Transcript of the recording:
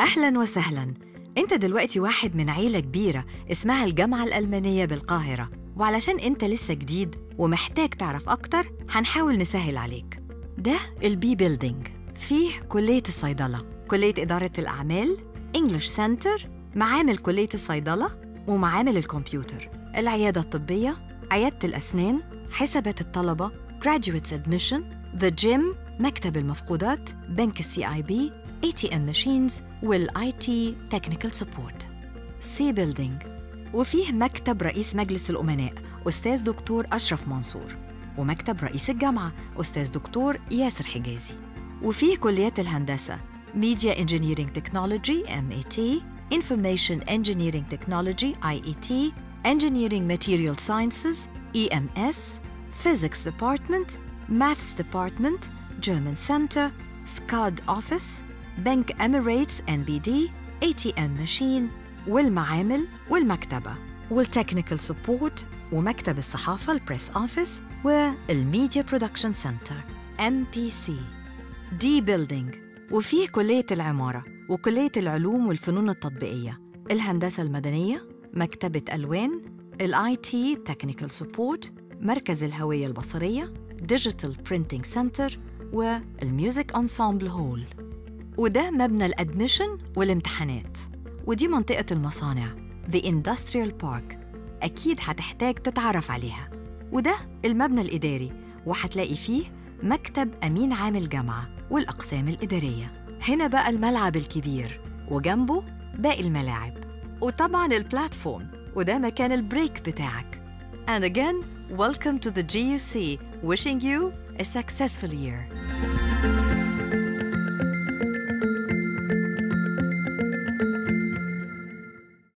أهلا وسهلا أنت دلوقتي واحد من عيلة كبيرة اسمها الجامعة الألمانية بالقاهرة وعلشان أنت لسه جديد ومحتاج تعرف أكتر هنحاول نسهل عليك ده البي بيلدينج فيه كلية الصيدلة كلية إدارة الأعمال إنجلش سنتر معامل كلية الصيدلة ومعامل الكمبيوتر العيادة الطبية عيادة الأسنان حسابات الطلبة Graduates Admission The Gym مكتب المفقودات بنك السي اي بي اي تي ام ماشينز والاي تي تكنيكال سبورت سي بيلدينج وفيه مكتب رئيس مجلس الأمناء أستاذ دكتور أشرف منصور ومكتب رئيس الجامعة أستاذ دكتور ياسر حجازي وفيه كليات الهندسة Media Engineering Technology MAT Information Engineering Technology IET Engineering Material Sciences EMS Physics Department Maths Department German Center SCAD Office بنك Emirates NBD ATM Machine والمعامل والمكتبة والتكنيكال سبورت ومكتب الصحافة البريس أوفيس والميديا برودكشن سنتر MPC دي بيلدينج وفيه كلية العمارة وكلية العلوم والفنون التطبيقية الهندسة المدنية مكتبة ألوان الاي تي تكنيكال سبورت مركز الهوية البصرية ديجيتال برينتينج سنتر والميوزك انسامبل هول وده مبنى الادميشن والامتحانات ودي منطقة المصانع The Industrial Park أكيد هتحتاج تتعرف عليها وده المبنى الإداري وهتلاقي فيه مكتب أمين عام الجامعة والأقسام الإدارية هنا بقى الملعب الكبير وجنبه باقي الملاعب وطبعا البلاتفورم وده مكان البريك بتاعك And again, welcome to the GUC, wishing you a successful year.